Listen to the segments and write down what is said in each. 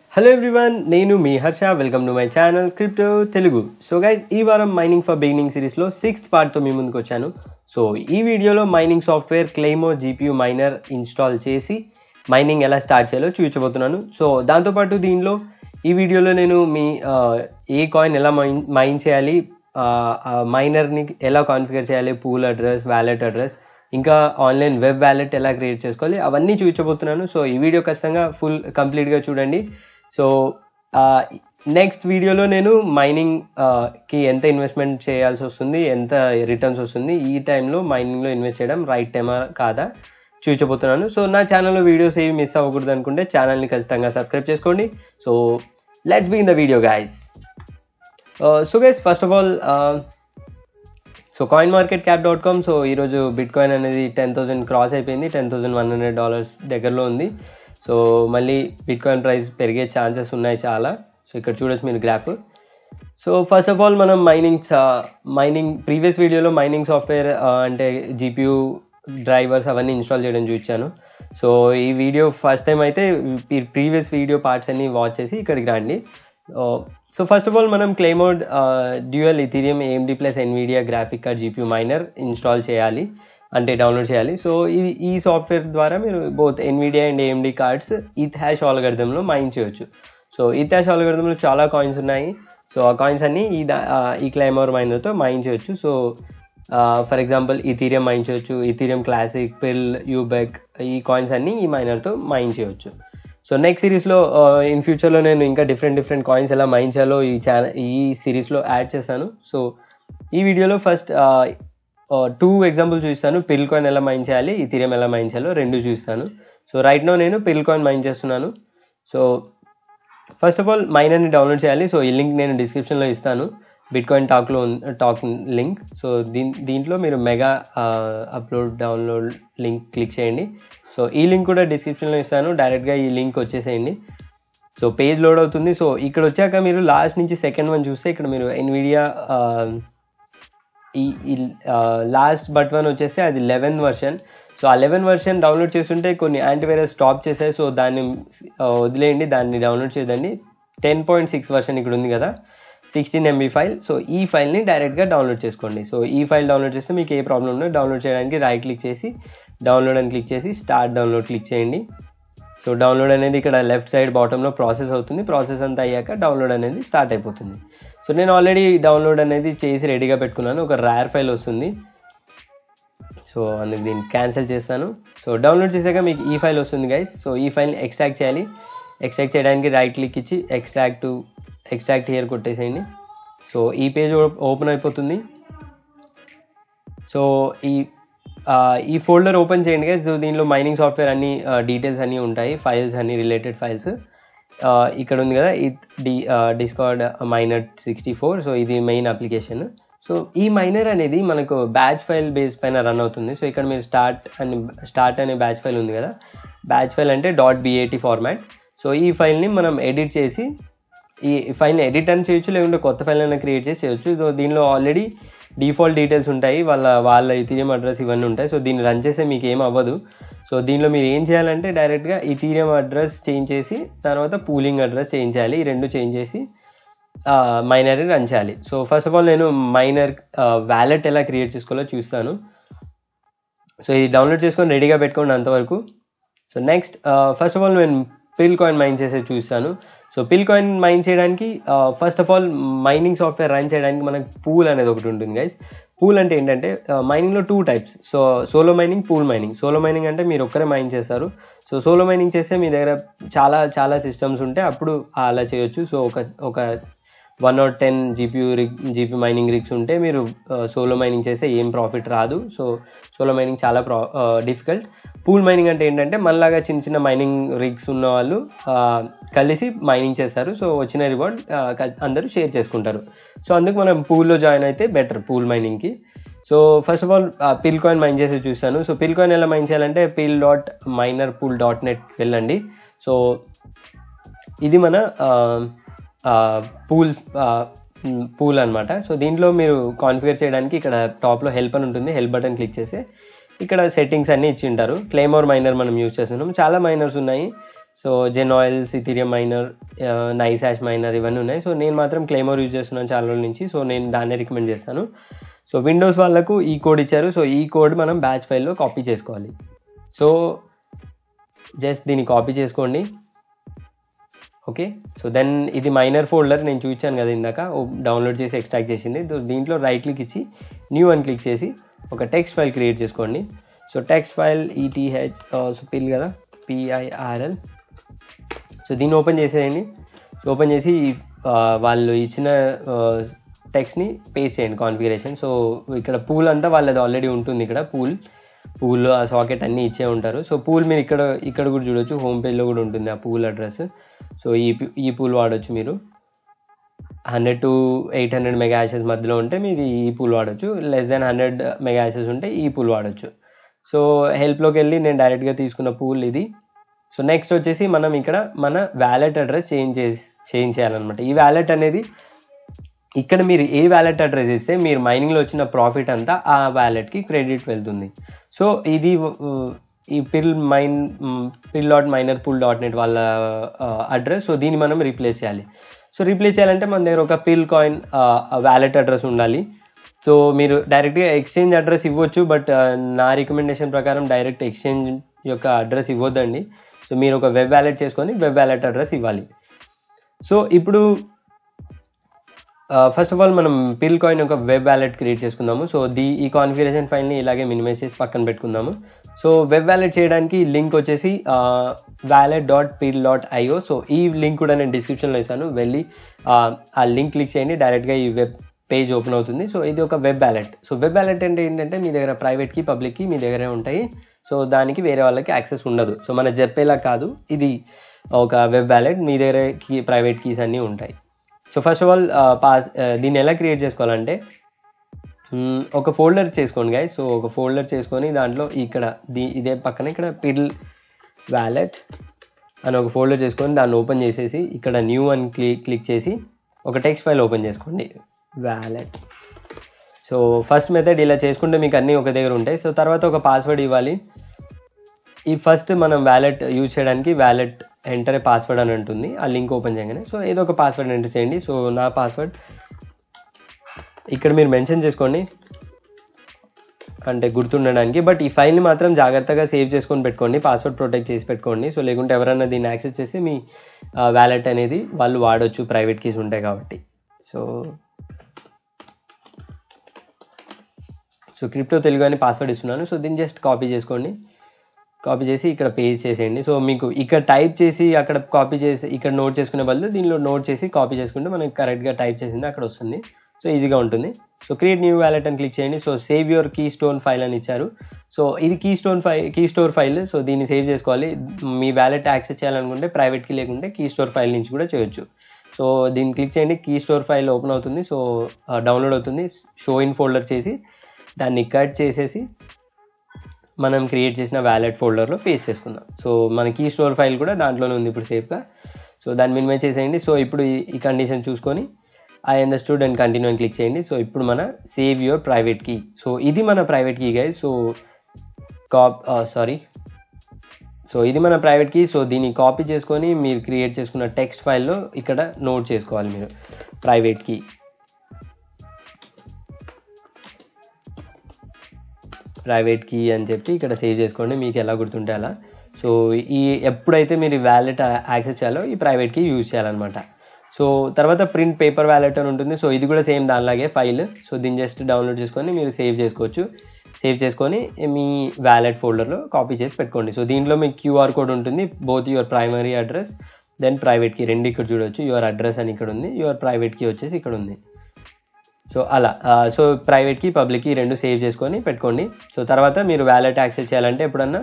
hello everyone నేను మీ Harsha welcome to my channel crypto Telugu so guys ఈ వారం మైనింగ్ ఫర్ బిగినింగ్ సిరీస్లో సిక్స్త్ పార్ట్తో మీ ముందుకు వచ్చాను సో ఈ వీడియోలో mining software Claymore GPU miner install చేసి మైనింగ్ ఎలా స్టార్ట్ చేయాలో చూపించబోతున్నాను సో దాంతోపాటు దీనిలో ఈ వీడియోలో నేను మీ ఆ, ఏ కాయిన్ ఎలా మైన్ మైన్ చేయాలి మైనర్ని ఎలా కాన్ఫిగర్ చేయాలి పూల్ అడ్రస్ వ్యాలెట్ అడ్రస్ ఇంకా ఆన్లైన్ వెబ్ వ్యాలెట్ ఎలా క్రియేట్ చేసుకోవాలి అవన్నీ చూపించబోతున్నాను సో ఈ వీడియో ఖచ్చితంగా ఫుల్ కంప్లీట్గా చూడండి సో నెక్స్ట్ వీడియోలో నేను మైనింగ్ కి ఎంత ఇన్వెస్ట్మెంట్ చేయాల్సి వస్తుంది ఎంత రిటర్న్స్ వస్తుంది ఈ టైంలో మైనింగ్లో ఇన్వెస్ట్ చేయడం రైట్ టైమా కాదా చూపించబోతున్నాను సో నా ఛానల్లో వీడియోస్ ఏవి మిస్ అవ్వకూడదు అనుకుంటే ఛానల్ని ఖచ్చితంగా సబ్స్క్రైబ్ చేసుకోండి so let's be in the video guys so guys first of all so coin market cap dot com so ఈరోజు బిట్ కాయిన్ అనేది టెన్ థౌసండ్ క్రాస్ అయిపోయింది ten thousand one hundred dollars దగ్గరలో ఉంది సో మళ్ళీ bitcoin price పెరిగే chances ఉన్నాయి చాలా so ఇక్కడ చూడొచ్చు మీరు graph so first of all మనం మైనింగ్ మైనింగ్ ప్రీవియస్ వీడియోలో మైనింగ్ సాఫ్ట్వేర్ అంటే జీపీయూ డ్రైవర్స్ అవన్నీ ఇన్స్టాల్ చేయడం చూపించాను సో ఈ వీడియో ఫస్ట్ టైం అయితే ప్రీవియస్ వీడియో పార్ట్స్ అన్ని వాచ్ చేసి ఇక్కడికి రండి సో ఫస్ట్ ఆఫ్ ఆల్ మనం Claymore dual Ethereum AMD plus Nvidia graphic card GP miner install చేయాలి అంటే డౌన్లోడ్ చేయాలి సో ఈ ఈ సాఫ్ట్వేర్ ద్వారా మీరు both Nvidia and AMD cards Ethash ఆల్గర్థంలో మైన్ చేయొచ్చు సో ఈత్ హ్యాష్ ఆల్గర్థంలో చాలా కాయిన్స్ ఉన్నాయి సో ఆ కాయిన్స్ అన్ని ఈ దా- ఆ, ఈ క్లైమర్ మైనర్తో మైన్ చేయొచ్చు so for example Ethereum mine చేయొచ్చు ఇథీరియం క్లాసిక్ పిల్ యూబెక్ ఈ కాయిన్స్ అన్ని ఈ మైనర్తో మైన్ చేయొచ్చు సో నెక్స్ట్ సిరీస్లో ఇన్ ఫ్యూచర్లో నేను ఇంకా డిఫరెంట్ డిఫరెంట్ కాయిన్స్ ఎలా మైన్ చేయాలో ఈ ఛానల్ ఈ సిరీస్లో యాడ్ చేశాను సో ఈ వీడియోలో ఫస్ట్ టూ ఎగ్జాంపుల్ చూస్తాను పిల్ కాయిన్ ఎలా మైన్ చేయాలి ఇథీరియం ఎలా మైన్ చేయాలో రెండు చూస్తాను సో రైట్ నో నేను పిల్ కాయిన్ మైన్ చేస్తున్నాను సో ఫస్ట్ ఆఫ్ ఆల్ మైనర్ని డౌన్లోడ్ చేయాలి సో ఈ లింక్ నేను డిస్క్రిప్షన్లో ఇస్తాను బిట్ కాయిన్ టాక్లో టాక్ లింక్ సో దీన్ దీంట్లో మీరు mega upload download link click చేయండి సో ఈ లింక్ కూడా డిస్క్రిప్షన్లో ఇస్తాను డైరెక్ట్గా ఈ లింక్ వచ్చేసేయండి సో పేజ్ లోడ్ అవుతుంది సో ఇక్కడ వచ్చాక మీరు లాస్ట్ నుంచి సెకండ్ వన్ చూస్తే ఇక్కడ మీరు ఎన్విడియా ఈ లాస్ట్ బట్ వన్ వచ్చేసి అది లెవెన్ వర్షన్ సో ఆ లెవెన్ వర్షన్ డౌన్లోడ్ చేస్తుంటే కొన్ని యాంటీవైరస్ స్టాప్ చేసాయి సో దాన్ని ఆ, వదిలేయండి దాన్ని డౌన్లోడ్ చేయదండి టెన్ పాయింట్ సిక్స్ వర్షన్ ఇక్కడ ఉంది కదా సిక్స్టీన్ ఎంబీ ఫైల్ సో ఈ ఫైల్ని డైరెక్ట్గా డౌన్లోడ్ చేసుకోండి సో ఈ ఫైల్ డౌన్లోడ్ చేస్తే మీకు ఏ ప్రాబ్లం ఉండదు డౌన్లోడ్ చేయడానికి రైట్ క్లిక్ చేసి డౌన్లోడ్ అని క్లిక్ చేసి స్టార్ట్ డౌన్లోడ్ క్లిక్ చేయండి సో డౌన్లోడ్ అనేది ఇక్కడ లెఫ్ట్ సైడ్ బాటంలో ప్రాసెస్ అవుతుంది ప్రాసెస్ అంతా అయ్యాక డౌన్లోడ్ అనేది స్టార్ట్ అయిపోతుంది సో నేను ఆల్రెడీ డౌన్లోడ్ అనేది చేసి రెడీగా పెట్టుకున్నాను ఒక ర్యార్ ఫైల్ వస్తుంది సో అందుకు దీన్ని క్యాన్సిల్ చేస్తాను సో డౌన్లోడ్ చేశాక మీకు ఈ ఫైల్ వస్తుంది గైస్ సో ఈ ఫైల్ని ఎక్స్ట్రాక్ట్ చేయాలి ఎక్స్ట్రాక్ట్ చేయడానికి రైట్ క్లిక్ ఇచ్చి ఎక్స్ట్రాక్ట్ టు ఎక్స్ట్రాక్ట్ హియర్ కొట్టేసేయండి సో ఈ పేజ్ ఓపెన్ అయిపోతుంది సో ఈ ఆ, ఈ ఫోల్డర్ ఓపెన్ చేయండి గైస్ దీనిలో మైనింగ్ సాఫ్ట్వేర్ అన్ని డీటెయిల్స్ అన్నీ ఉంటాయి ఫైల్స్ అన్ని రిలేటెడ్ ఫైల్స్ ఇక్కడ ఉంది కదా ఇది డి discord miner sixty four so ఇది మెయిన్ అప్లికేషన్ సో ఈ మైనర్ అనేది మనకు బ్యాచ్ ఫైల్ బేస్ పైన రన్ అవుతుంది సో ఇక్కడ మీరు స్టార్ట్ అని స్టార్ట్ అనే బ్యాచ్ ఫైల్ ఉంది కదా బ్యాచ్ ఫైల్ అంటే డాట్ బిఏటి ఫార్మాట్ సో ఈ ఫైల్ని మనం ఎడిట్ చేసి ఈ ఫైల్ని ఎడిట్ అని చేయొచ్చు లేకుంటే కొత్త ఫైల్ అయినా క్రియేట్ చేసి చేయొచ్చు సో దీనిలో ఆల్రెడీ డిఫాల్ట్ డీటెయిల్స్ ఉంటాయి వాళ్ళ వాళ్ళ ఇథీరియం అడ్రస్ ఇవన్నీ ఉంటాయి సో దీన్ని రన్ చేస్తే మీకు ఏం అవ్వదు సో దీనిలో మీరు ఏం చేయాలంటే డైరెక్ట్గా ఇథీరియం అడ్రస్ చేంజ్ చేసి తర్వాత పూలింగ్ అడ్రస్ చేంజ్ చేయాలి ఈ రెండు చేంజ్ చేసి మైనర్ రన్ చేయాలి సో ఫస్ట్ ఆఫ్ ఆల్ నేను మైనర్ వ్యాలెట్ ఎలా క్రియేట్ చేసుకోవాలో చూస్తాను సో ఇది డౌన్లోడ్ చేసుకొని రెడీగా పెట్టుకోండి అంతవరకు so next first of all నేను పిల్ కాయిన్ మైన్ చేసేది చూస్తాను సో పిల్ కాయిన్ మైన్ చేయడానికి first of all mining software run చేయడానికి మనకు పూల్ అనేది ఒకటి ఉంటుంది గైస్ పూల్ అంటే ఏంటంటే మైనింగ్లో two types so solo mining pool mining solo mining అంటే మీరు ఒక్కరే మైన్ చేస్తారు సో సోలో మైనింగ్ చేస్తే మీ దగ్గర చాలా చాలా సిస్టమ్స్ ఉంటే అప్పుడు అలా చేయొచ్చు సో ఒక ఒక one not ten GP rig GP mining rigs ఉంటే మీరు సోలో మైనింగ్ చేస్తే ఏం ప్రాఫిట్ రాదు సో సోలో మైనింగ్ చాలా ప్రా డిఫికల్ట్ పూల్ మైనింగ్ అంటే ఏంటంటే మనలాగా చిన్న చిన్న మైనింగ్ రిగ్స్ ఉన్న వాళ్ళు ఆ, కలిసి మైనింగ్ చేస్తారు సో వచ్చిన రివార్డ్ అందరూ షేర్ చేసుకుంటారు సో అందుకు మనం పూల్లో జాయిన్ అయితే బెటర్ పూల్ మైనింగ్కి so first of all Pirl coin mine చేసి చూస్తాను సో పిల్ కాయిన్ ఎలా మైన్ చేయాలంటే Pirl dot miner pool dot net వెళ్ళండి సో ఇది మన పూల్ పూల్ అన్నమాట సో దీంట్లో మీరు కాన్ఫిగర్ చేయడానికి ఇక్కడ టాప్లో హెల్ప్ అని ఉంటుంది హెల్ప్ బటన్ క్లిక్ చేస్తే ఇక్కడ సెట్టింగ్స్ అన్నీ ఇచ్చి ఉంటారు క్లెయిమోర్ మైనర్ మనం యూజ్ చేస్తున్నాం చాలా మైనర్స్ ఉన్నాయి so Genoil's Ethereum miner NiceHash miner ఇవన్నీ ఉన్నాయి సో నేను మాత్రం క్లైమోర్ యూజ్ చేస్తున్నాను చాలా రోజుల నుంచి సో నేను దాన్నే రికమెండ్ చేస్తాను సో విండోస్ వాళ్ళకు ఈ కోడ్ ఇచ్చారు సో ఈ కోడ్ మనం బ్యాచ్ ఫైల్లో కాపీ చేసుకోవాలి సో జస్ట్ దీన్ని కాపీ చేసుకోండి ఓకే సో దెన్ ఇది మైనర్ ఫోల్డర్ నేను చూపించాను కదా ఇందాక డౌన్లోడ్ చేసి ఎక్స్ట్రాక్ట్ చేసింది దో- దీంట్లో రైట్ క్లిక్ ఇచ్చి న్యూ అని క్లిక్ చేసి ఒక టెక్స్ట్ ఫైల్ క్రియేట్ చేసుకోండి so text file ETH so Pirl కదా పిఐఆర్ఎల్ సో దీన్ని ఓపెన్ చేసేయండి సో ఓపెన్ చేసి ఆ, వాళ్ళు ఇచ్చిన టెక్స్ట్ని పేస్ట్ చేయండి కాన్ఫిగరేషన్ సో ఇక్కడ పూల్ అంతా వాళ్ళది ఆల్రెడీ ఉంటుంది ఇక్కడ పూల్ పూల్ ఆ సాకెట్ అన్నీ ఇచ్చే ఉంటారు సో పూల్ మీరు ఇక్కడ ఇక్కడ కూడా చూడొచ్చు హోమ్ పేజ్లో కూడా ఉంటుంది ఆ పూల్ అడ్రస్ సో ఈ ఈ పూల్ వాడొచ్చు మీరు hundred to eight hundred mega hashes మధ్యలో ఉంటే మీది ఈ పూల్ వాడొచ్చు less than hundred mega hashes ఉంటే ఈ పూల్ వాడొచ్చు సో హెల్ప్లోకి వెళ్ళి నేను డైరెక్ట్గా తీసుకున్న పూల్ ఇది సో నెక్స్ట్ వచ్చేసి మనం ఇక్కడ మన వ్యాలెట్ అడ్రస్ చేంజ్ చేసి చేంజ్ చేయాలన్నమాట ఈ వ్యాలెట్ అనేది ఇక్కడ మీరు ఏ వ్యాలెట్ అడ్రస్ ఇస్తే మీరు మైనింగ్లో వచ్చిన ప్రాఫిట్ అంతా ఆ వ్యాలెట్కి క్రెడిట్ వెళ్తుంది సో ఇది ఉ, ఈ Pirl mine Pirl dot miner pool dot net వాళ్ళ అడ్రస్ సో దీన్ని మనం రీప్లేస్ చేయాలి సో రీప్లేస్ చేయాలంటే మన దగ్గర ఒక పిల్ కాయిన్ వ్యాలెట్ అడ్రస్ ఉండాలి సో మీరు డైరెక్ట్గా ఎక్స్చేంజ్ అడ్రస్ ఇవ్వచ్చు బట్ నా రికమెండేషన్ ప్రకారం డైరెక్ట్ ఎక్స్చేంజ్ యొక్క అడ్రస్ ఇవ్వద్దండి సో మీరు ఒక వెబ్ వ్యాలెట్ చేసుకొని వెబ్ వ్యాలెట్ అడ్రస్ ఇవ్వాలి సో ఇప్పుడు ఫస్ట్ ఆఫ్ ఆల్ మనం పిల్ కాయిన్ ఒక వెబ్ వ్యాలెట్ క్రియేట్ చేసుకుందాము సో ది ఈ కాన్ఫిగరేషన్ ఫైల్ని ఇలాగే మినిమైజ్ చేసి పక్కన పెట్టుకుందాము సో వెబ్ వ్యాలెట్ చేయడానికి లింక్ వచ్చేసి wallet dot Pirl dot I O so ఈ లింక్ కూడా నేను డిస్క్రిప్షన్లో ఇస్తాను వెళ్ళి ఆ, ఆ లింక్ క్లిక్ చేయండి డైరెక్ట్గా ఈ వెబ్ పేజ్ ఓపెన్ అవుతుంది సో ఇది ఒక web wallet so web wallet అంటే ఏంటంటే మీ దగ్గర ప్రైవేట్కి పబ్లిక్కి మీ దగ్గరే ఉంటాయి సో దానికి వేరే వాళ్ళకి యాక్సెస్ ఉండదు సో మన చెప్పేలా కాదు ఇది ఒక వెబ్ వ్యాలెట్ మీ దగ్గర కీ ప్రైవేట్ కీస్ అన్నీ ఉంటాయి so first of all pass దీన్ని ఎలా క్రియేట్ చేసుకోవాలంటే మ్మ్, ఒక ఫోల్డర్ చేసుకోండి గాయ సో ఒక ఫోల్డర్ చేసుకొని దాంట్లో ఇక్కడ దీ ఇదే పక్కన ఇక్కడ పిల్ వ్యాలెట్ అని ఒక ఫోల్డర్ చేసుకొని దాన్ని ఓపెన్ చేసేసి ఇక్కడ న్యూ అని క్లిక్ క్లిక్ చేసి ఒక టెక్స్ట్ ఫైల్ ఓపెన్ చేసుకోండి వ్యాలెట్ సో ఫస్ట్ మెథడ్ ఇలా చేసుకుంటే మీకు అన్నీ ఒక దగ్గర ఉంటాయి సో తర్వాత ఒక పాస్వర్డ్ ఇవ్వాలి ఈ ఫస్ట్ మనం వ్యాలెట్ యూజ్ చేయడానికి వ్యాలెట్ ఎంటర్ పాస్వర్డ్ అని ఉంటుంది ఆ లింక్ ఓపెన్ చేయగానే సో ఏదో ఒక పాస్వర్డ్ ఎంటర్ చేయండి సో నా పాస్వర్డ్ ఇక్కడ మీరు మెన్షన్ చేసుకోండి అంటే గుర్తుండడానికి బట్ ఈ ఫైల్ని మాత్రం జాగ్రత్తగా సేవ్ చేసుకొని పెట్టుకోండి పాస్వర్డ్ ప్రొటెక్ట్ చేసి పెట్టుకోండి సో లేకుంటే ఎవరైనా దీన్ని యాక్సెస్ చేసి మీ వ్యాలెట్ అనేది వాళ్ళు వాడొచ్చు ప్రైవేట్ కీస్ ఉంటాయి కాబట్టి సో సో క్రిప్టో తెలుగు అని పాస్వర్డ్ ఇస్తున్నాను సో దీన్ని జస్ట్ కాపీ చేసుకోండి కాపీ చేసి ఇక్కడ పేజ్ చేసేయండి సో మీకు ఇక్కడ టైప్ చేసి అక్కడ కాపీ చేసి ఇక్కడ నోట్ చేసుకునే బదులు దీనిలో నోట్ చేసి కాపీ చేసుకుంటే మనకి కరెక్ట్గా టైప్ చేసింది అక్కడ వస్తుంది సో ఈజీగా ఉంటుంది సో క్రియేట్ న్యూ వ్యాలెట్ అని క్లిక్ చేయండి so save your key stone file అని ఇచ్చారు సో ఇది key stone file key store file so దీన్ని సేవ్ చేసుకోవాలి మీ వ్యాలెట్ యాక్సెస్ చేయాలనుకుంటే ప్రైవేట్ కీ లేకుంటే కీ స్టోర్ ఫైల్ నుంచి కూడా చేయొచ్చు సో దీన్ని క్లిక్ చేయండి కీ స్టోర్ ఫైల్ ఓపెన్ అవుతుంది సో డౌన్లోడ్ అవుతుంది షో ఇన్ ఫోల్డర్ చేసి దాన్ని కట్ చేసేసి మనం క్రియేట్ చేసిన వ్యాలెట్ ఫోల్డర్లో పేస్ట్ చేసుకుందాం సో మన కీ స్టోర్ ఫైల్ కూడా దాంట్లోనే ఉంది ఇప్పుడు సేఫ్గా సో దాన్ని మినిమైజ్ చేసేయండి సో ఇప్పుడు ఈ- ఈ కండిషన్ చూసుకొని ఐ అండర్స్టూడ్ అండ్ కంటిన్యూ అని క్లిక్ చేయండి సో ఇప్పుడు మన save your private key so ఇది మన ప్రైవేట్ కీ గైస్ సో కాప్ సారీ సో ఇది మన ప్రైవేట్ కీ సో దీన్ని కాపీ చేసుకొని మీరు క్రియేట్ చేసుకున్న టెక్స్ట్ ఫైల్లో ఇక్కడ నోట్ చేసుకోవాలి మీరు ప్రైవేట్ కీ ప్రైవేట్ కీ అని చెప్పి ఇక్కడ సేవ్ చేసుకోండి మీకు ఎలా గుర్తుంటే అలా సో ఈ ఎప్పుడైతే మీరు వ్యాలెట్ యాక్సెస్ చేయాలో ఈ ప్రైవేట్ కీ యూజ్ చేయాలన్నమాట సో తర్వాత ప్రింట్ పేపర్ వ్యాలెట్ అని ఉంటుంది సో ఇది కూడా సేమ్ దానిలాగే ఫైల్ సో దీన్ని జస్ట్ డౌన్లోడ్ చేసుకొని మీరు సేవ్ చేసుకోవచ్చు సేవ్ చేసుకొని మీ వ్యాలెట్ ఫోల్డర్లో కాపీ చేసి పెట్టుకోండి సో దీంట్లో మీకు క్యూఆర్ కోడ్ ఉంటుంది both your primary address then private key రెండు ఇక్కడ చూడొచ్చు యువర్ అడ్రస్ అని ఇక్కడ ఉంది యువర్ ప్రైవేట్ కీ వచ్చేసి ఇక్కడ ఉంది సో అలా ఆ, సో ప్రైవేట్కి పబ్లిక్కి రెండు సేవ్ చేసుకొని పెట్టుకోండి సో తర్వాత మీరు వ్యాలెట్ యాక్సెస్ చేయాలంటే ఎప్పుడన్నా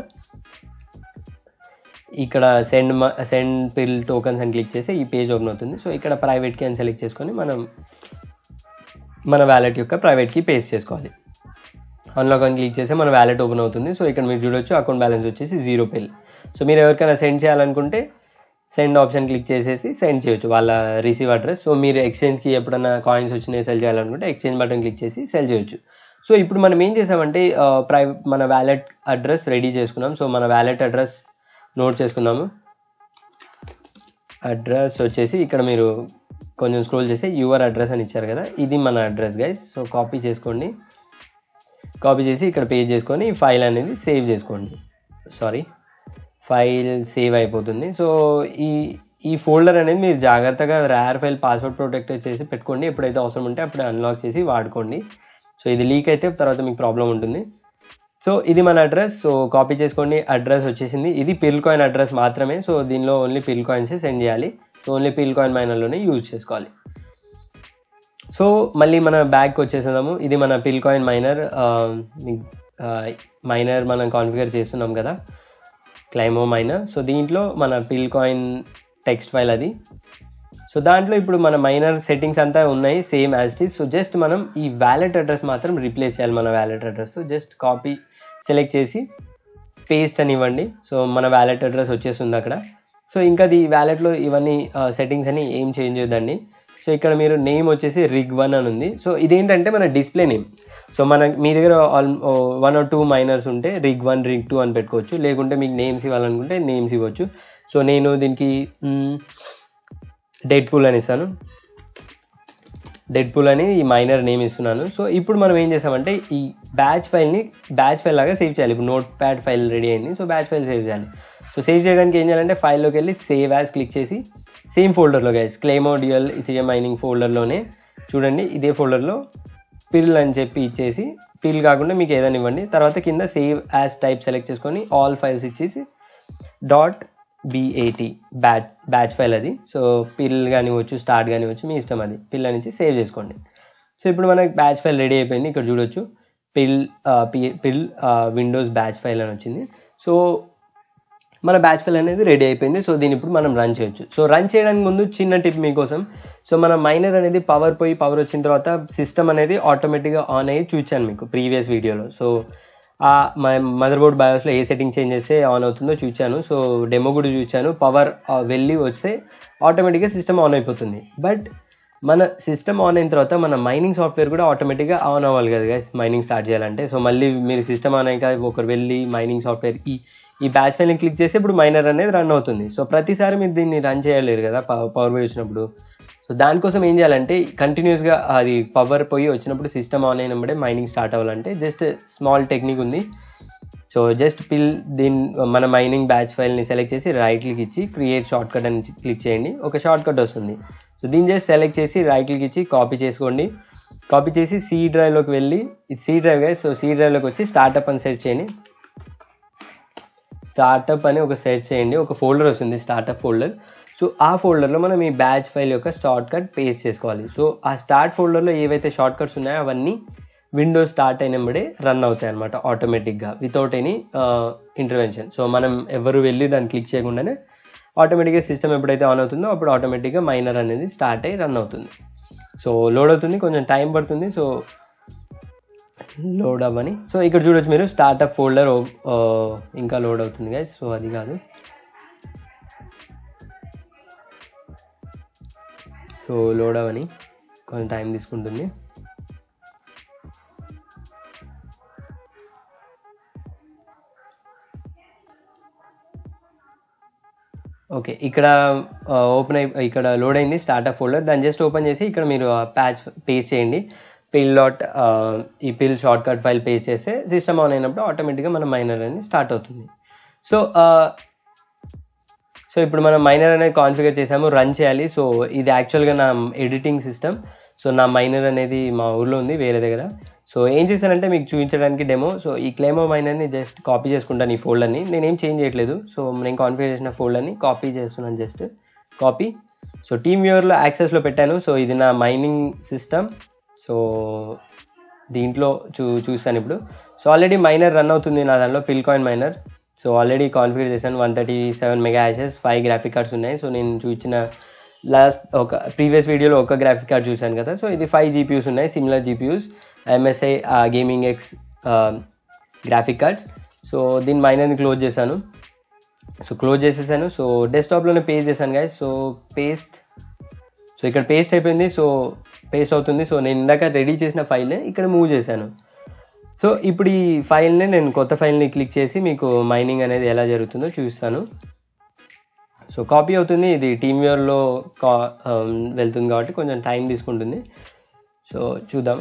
ఇక్కడ సెండ్ సెండ్ పిల్ టోకన్స్ అని క్లిక్ చేస్తే ఈ పేజ్ ఓపెన్ అవుతుంది సో ఇక్కడ ప్రైవేట్కి అని సెలెక్ట్ చేసుకొని మనం మన వ్యాలెట్ యొక్క ప్రైవేట్కి పేస్ట్ చేసుకోవాలి అన్లాక్ అని క్లిక్ చేస్తే మన వ్యాలెట్ ఓపెన్ అవుతుంది సో ఇక్కడ మీరు చూడొచ్చు అకౌంట్ బ్యాలెన్స్ వచ్చేసి జీరో పిల్ సో మీరు ఎవరికైనా సెండ్ చేయాలనుకుంటే సెండ్ ఆప్షన్ క్లిక్ చేసేసి సెండ్ చేయొచ్చు వాళ్ళ రిసీవ్ అడ్రస్ సో మీరు ఎక్స్చేంజ్కి ఎప్పుడైనా కాయిన్స్ వచ్చినాయి సెల్ చేయాలనుకుంటే ఎక్స్చేంజ్ బటన్ క్లిక్ చేసి సెల్ చేయొచ్చు సో ఇప్పుడు మనం ఏం చేసామంటే ప్రై మన వ్యాలెట్ అడ్రస్ రెడీ చేసుకున్నాం సో మన వ్యాలెట్ అడ్రస్ నోట్ చేసుకున్నాము అడ్రస్ వచ్చేసి ఇక్కడ మీరు కొంచెం స్క్రోల్ చేస్తే యువర్ అడ్రస్ అని ఇచ్చారు కదా ఇది మన అడ్రస్ గైస్ సో కాపీ చేసుకోండి కాపీ చేసి ఇక్కడ పేజ్ చేసుకొని ఫైల్ అనేది సేవ్ చేసుకోండి సారీ ఫైల్ సేవ్ అయిపోతుంది సో ఈ ఈ ఫోల్డర్ అనేది మీరు జాగ్రత్తగా ర్యార్ ఫైల్ పాస్వర్డ్ ప్రొటెక్ట్ చేసి పెట్టుకోండి ఎప్పుడైతే అవసరం ఉంటే అప్పుడు అన్లాక్ చేసి వాడుకోండి సో ఇది లీక్ అయితే తర్వాత మీకు ప్రాబ్లం ఉంటుంది సో ఇది మన అడ్రస్ సో కాపీ చేసుకోండి అడ్రస్ వచ్చేసింది ఇది పిల్ కాయిన్ అడ్రస్ మాత్రమే సో దీనిలో ఓన్లీ పిల్ కాయిన్స్ సెండ్ చేయాలి సో ఓన్లీ పిల్ కాయిన్ మైనర్లోనే యూజ్ చేసుకోవాలి సో మళ్ళీ మన బ్యాగ్కి వచ్చేసాము ఇది మన పిల్ కాయిన్ మైనర్ మైనర్ మనం కాన్ఫిగర్ చేస్తున్నాం కదా క్లైమో మైనర్ సో దీంట్లో మన పిల్ కాయిన్ టెక్స్ట్ ఫైల్ అది సో దాంట్లో ఇప్పుడు మన మైనర్ సెట్టింగ్స్ అంతా ఉన్నాయి same as it so just మనం ఈ వ్యాలెట్ అడ్రస్ మాత్రం రీప్లేస్ చేయాలి మన wallet address just copy select చేసి పేస్ట్ అని ఇవ్వండి సో మన వ్యాలెట్ అడ్రస్ వచ్చేస్తుంది అక్కడ సో ఇంకా ఈ వ్యాలెట్లో ఇవన్నీ సెట్టింగ్స్ అని ఏం చేంజ్ చేయొద్దండి సో ఇక్కడ మీరు నేమ్ వచ్చేసి రిగ్ వన్ అని ఉంది సో ఇదేంటంటే మన డిస్ప్లే నేమ్ సో మన మీ దగ్గర all one or two miners ఉంటే రిగ్ వన్ రిగ్ టూ అని పెట్టుకోవచ్చు లేకుంటే మీకు నేమ్స్ ఇవ్వాలనుకుంటే నేమ్స్ ఇవ్వచ్చు సో నేను దీనికి డెడ్ పూల్ అని ఇస్తాను డెడ్ పూల్ అని ఈ మైనర్ నేమ్ ఇస్తున్నాను సో ఇప్పుడు మనం ఏం చేసామంటే ఈ బ్యాచ్ ఫైల్ని బ్యాచ్ ఫైల్ లాగా సేవ్ చేయాలి ఇప్పుడు నోట్ ప్యాడ్ ఫైల్ రెడీ అయింది సో బ్యాచ్ ఫైల్ సేవ్ చేయాలి సో సేవ్ చేయడానికి ఏం చేయాలంటే ఫైల్లోకి వెళ్ళి సేవ్ యాజ్ క్లిక్ చేసి సేమ్ ఫోల్డర్లో guys Claymore dual Ethereum mining ఫోల్డర్లోనే చూడండి ఇదే ఫోల్డర్లో పిల్ అని చెప్పి ఇచ్చేసి పిల్ కాకుండా మీకు ఏదైనా ఇవ్వండి తర్వాత కింద సేవ్ యాజ్ టైప్ సెలెక్ట్ చేసుకొని ఆల్ ఫైల్స్ ఇచ్చేసి dot B A T batch batch file అది సో పిల్ కానివచ్చు స్టార్ట్ కానివచ్చు మీ ఇష్టం అది పిల్ అని సేవ్ చేసుకోండి సో ఇప్పుడు మనకి బ్యాచ్ ఫైల్ రెడీ అయిపోయింది ఇక్కడ చూడొచ్చు పిల్ పిల్ విండోస్ బ్యాచ్ ఫైల్ అని వచ్చింది సో మన బ్యాచ్ ఫైల్ అనేది రెడీ అయిపోయింది సో దీన్ని ఇప్పుడు మనం రన్ చేయొచ్చు సో రన్ చేయడానికి ముందు చిన్న టిప్ మీకోసం సో మన మైనర్ అనేది పవర్ పోయి పవర్ వచ్చిన తర్వాత సిస్టమ్ అనేది ఆటోమేటిక్గా ఆన్ అయ్యి చూచాను మీకు ప్రీవియస్ వీడియోలో సో ఆ మదర్ బోర్డ్ బయోస్లో ఏ సెట్టింగ్ చేంజ్ చేస్తే ఆన్ అవుతుందో చూచాను సో డెమో కూడా చూచాను పవర్ వెళ్ళి వస్తే ఆటోమేటిక్గా సిస్టమ్ ఆన్ అయిపోతుంది బట్ మన సిస్టమ్ ఆన్ అయిన తర్వాత మన మైనింగ్ సాఫ్ట్వేర్ కూడా ఆటోమేటిక్గా ఆన్ అవ్వాలి కదా గైస్ మైనింగ్ స్టార్ట్ చేయాలంటే సో మళ్ళీ మీరు సిస్టమ్ ఆన్ అయ్యాక ఒకరు వెళ్ళి మైనింగ్ సాఫ్ట్వేర్ ఈ ఈ బ్యాచ్ ఫైల్ని క్లిక్ చేసి ఇప్పుడు మైనర్ అనేది రన్ అవుతుంది సో ప్రతిసారి మీరు దీన్ని రన్ చేయలేరు కదా పవర్ పోయి వచ్చినప్పుడు సో దానికోసం ఏం చేయాలంటే కంటిన్యూస్గా అది పవర్ పోయి వచ్చినప్పుడు సిస్టమ్ ఆన్ అయినప్పుడే మైనింగ్ స్టార్ట్ అవ్వాలంటే జస్ట్ స్మాల్ టెక్నిక్ ఉంది సో జస్ట్ పిల్ దీని మన మైనింగ్ బ్యాచ్ ఫైల్ని సెలెక్ట్ చేసి రైట్ క్లిక్ ఇచ్చి క్రియేట్ షార్ట్ కట్ అని క్లిక్ చేయండి ఒక షార్ట్ కట్ వస్తుంది సో దీన్ని జస్ట్ సెలెక్ట్ చేసి రైట్ క్లిక్ ఇచ్చి కాపీ చేసుకోండి కాపీ చేసి సి డ్రైవ్లోకి వెళ్ళి ఇది సి డ్రైవ్ గా సో సి డ్రైవ్లోకి వచ్చి స్టార్ట్అప్ అని సెర్చ్ చేయండి స్టార్ట్అప్ అని ఒక సెర్చ్ చేయండి ఒక ఫోల్డర్ వస్తుంది స్టార్ట్అప్ ఫోల్డర్ సో ఆ ఫోల్డర్లో మనం ఈ బ్యాచ్ ఫైల్ యొక్క షార్ట్ కట్ పేస్ట్ చేసుకోవాలి సో ఆ స్టార్ట్ ఫోల్డర్లో ఏవైతే షార్ట్ కట్స్ ఉన్నాయో అవన్నీ విండోస్ స్టార్ట్ అయినప్పుడే రన్ అవుతాయి అనమాట ఆటోమేటిక్గా వితౌట్ ఎనీ ఇంటర్వెన్షన్ సో మనం ఎవరు వెళ్ళి దాన్ని క్లిక్ చేయకుండానే ఆటోమేటిక్గా సిస్టమ్ ఎప్పుడైతే ఆన్ అవుతుందో అప్పుడు ఆటోమేటిక్గా మైనర్ అనేది స్టార్ట్ అయ్యి రన్ అవుతుంది సో లోడ్ అవుతుంది కొంచెం టైం పడుతుంది సో లోడ్ అవ్వని సో ఇక్కడ చూడొచ్చు మీరు స్టార్ట్అప్ ఫోల్డర్ ఇంకా లోడ్ అవుతుంది గైస్ సో అది కాదు సో లోడ్ అవ్వని కొంచెం టైం తీసుకుంటుంది ఓకే ఇక్కడ ఓపెన్ అయి ఇక్కడ లోడ్ అయింది స్టార్ట్అప్ ఫోల్డర్ దాన్ని జస్ట్ ఓపెన్ చేసి ఇక్కడ మీరు ప్యాచ్ పేస్ట్ చేయండి పిల్ డాట్ ఈ Pirl shortcut file paste చేస్తే సిస్టమ్ ఆన్ అయినప్పుడు ఆటోమేటిక్గా మన మైనర్ అనేది స్టార్ట్ అవుతుంది సో సో ఇప్పుడు మనం మైనర్ అనేది కాన్ఫిగర్ చేసాము రన్ చేయాలి సో ఇది యాక్చువల్గా నా ఎడిటింగ్ సిస్టమ్ సో నా మైనర్ అనేది మా ఊర్లో ఉంది వేరే దగ్గర సో ఏం చేశానంటే మీకు చూపించడానికి డెమో సో ఈ క్లైమో మైనర్ని జస్ట్ కాపీ చేసుకుంటాను ఈ ఫోల్డర్ని నేనేం చేంజ్ చేయట్లేదు సో నేను కాన్ఫిగర్ చేసిన ఫోల్డర్ని కాపీ చేస్తున్నాను జస్ట్ కాపీ సో టీమ్ వ్యూవర్లో యాక్సెస్లో పెట్టాను సో ఇది నా మైనింగ్ సిస్టమ్ సో దీంట్లో చూ చూస్తాను ఇప్పుడు సో ఆల్రెడీ మైనర్ రన్ అవుతుంది నా దాంట్లో Pirl coin miner so already configure చేశాను one thirty seven mega hashes five graphic cards ఉన్నాయి సో నేను చూసిన లాస్ట్ ఒక ప్రీవియస్ వీడియోలో ఒక గ్రాఫిక్ కార్డ్ చూశాను కదా సో ఇది ఫైవ్ జీపీయూస్ ఉన్నాయి similar GPUs MSI gaming X graphic cards so దీని మైనర్ని క్లోజ్ చేశాను సో క్లోజ్ చేసేసాను సో డెస్క్టాప్లోనే పేస్ట్ చేశాను గాయస్ సో పేస్ట్ సో ఇక్కడ పేస్ట్ అయిపోయింది సో పేస్ట్ అవుతుంది సో నేను ఇందాక రెడీ చేసిన ఫైల్ని ఇక్కడ మూవ్ చేశాను సో ఇప్పుడు ఈ ఫైల్ని నేను కొత్త ఫైల్ని క్లిక్ చేసి మీకు మైనింగ్ అనేది ఎలా జరుగుతుందో చూస్తాను సో కాపీ అవుతుంది ఇది టీమ్ వ్యూర్లో కా వెళ్తుంది కాబట్టి కొంచెం టైం తీసుకుంటుంది సో చూద్దాము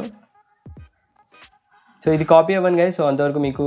సో ఇది కాపీ అవ్వను గైస్ సో అంతవరకు మీకు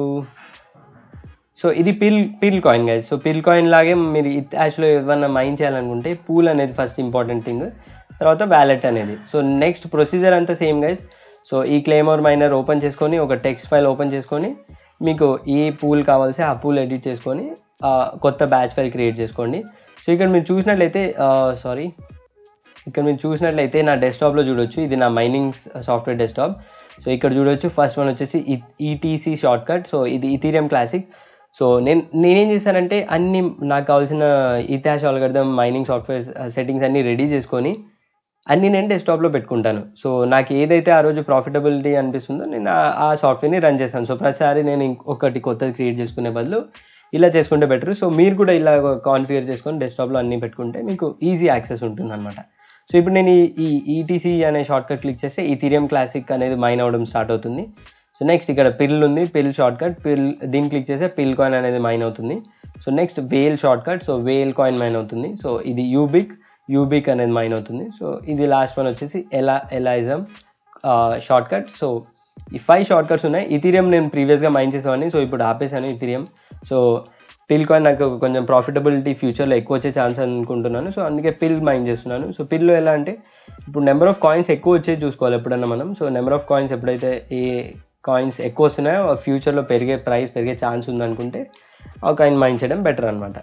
సో ఇది Pirl Pirl coin guys so Pirl coin లాగే మీరు యాక్చువల్గా ఏమన్నా మైన్ చేయాలనుకుంటే పూల్ అనేది ఫస్ట్ ఇంపార్టెంట్ థింగ్ తర్వాత వ్యాలెట్ అనేది సో నెక్స్ట్ ప్రొసీజర్ అంతా సేమ్ గైస్ సో ఈ క్లెయిమర్ మైనర్ ఓపెన్ చేసుకొని ఒక టెక్స్ట్ ఫైల్ ఓపెన్ చేసుకొని మీకు ఏ పూల్ కావాల్సి ఆ పూల్ ఎడిట్ చేసుకొని ఆ, కొత్త బ్యాచ్ ఫైల్ క్రియేట్ చేసుకోండి సో ఇక్కడ మీరు చూసినట్లయితే సారీ ఇక్కడ మీరు చూసినట్లయితే నా డెస్క్టాప్లో చూడొచ్చు ఇది నా మైనింగ్ సాఫ్ట్వేర్ డెస్క్టాప్ సో ఇక్కడ చూడొచ్చు ఫస్ట్ వన్ వచ్చేసి ఈటీసీ షార్ట్ కట్ సో ఇది ఇథీరియం క్లాసిక్ సో నేను నేనేం చేశానంటే అన్ని నాకు కావాల్సిన Ethash algorithm mining software settings అన్ని రెడీ చేసుకొని అన్ని నేను డెస్క్టాప్లో పెట్టుకుంటాను సో నాకు ఏదైతే ఆ రోజు ప్రాఫిటబిలిటీ అనిపిస్తుందో నేను ఆ- ఆ సాఫ్ట్వేర్ని రన్ చేస్తాను సో ప్రతిసారి నేను ఇంకొకటి కొత్తది క్రియేట్ చేసుకునే బదులు ఇలా చేసుకుంటే బెటర్ సో మీరు కూడా ఇలా కాన్ఫిగర్ చేసుకొని డెస్క్టాప్లో అన్ని పెట్టుకుంటే మీకు ఈజీ యాక్సెస్ ఉంటుంది అనమాట సో ఇప్పుడు నేను ఈ- ఈ ఈటీసీ అనే షార్ట్ కట్ క్లిక్ చేస్తే ఈథీరియం క్లాసిక్ అనేది మైన్ అవ్వడం స్టార్ట్ అవుతుంది సో నెక్స్ట్ ఇక్కడ పిల్ ఉంది పిల్ షార్ట్ కట్ పిల్ దీన్ని క్లిక్ చేస్తే పిల్ కాయిన్ అనేది మైన్ అవుతుంది so next whale shortcut so whale coin mine అవుతుంది సో ఇది యూబిక్ యూబిక్ అనేది మైన్ అవుతుంది సో ఇది లాస్ట్ వన్ వచ్చేసి ఎలా ఎలాయిజం షార్ట్ కట్ సో ఈ ఫైవ్ షార్ట్ కట్స్ ఉన్నాయి ఇథీరియం నేను ప్రీవియస్గా మైన్ చేసేవాడిని సో ఇప్పుడు ఆపేసాను ఇథీరియం సో పిల్ కాయిన్ నాకు కొంచెం ప్రాఫిటబిలిటీ ఫ్యూచర్లో ఎక్కువ వచ్చే ఛాన్స్ అనుకుంటున్నాను సో అందుకే పిల్ మైన్ చేస్తున్నాను సో పిల్లో ఎలా అంటే ఇప్పుడు నెంబర్ ఆఫ్ కాయిన్స్ ఎక్కువ వచ్చేది చూసుకోవాలి ఎప్పుడన్నా మనం సో నెంబర్ ఆఫ్ కాయిన్స్ ఎప్పుడైతే ఏ కాయిన్స్ ఎక్కువ వస్తున్నాయో ఫ్యూచర్లో పెరిగే ప్రైస్ పెరిగే ఛాన్స్ ఉందనుకుంటే ఆ కాయిన్ మైన్ చేయడం బెటర్ అనమాట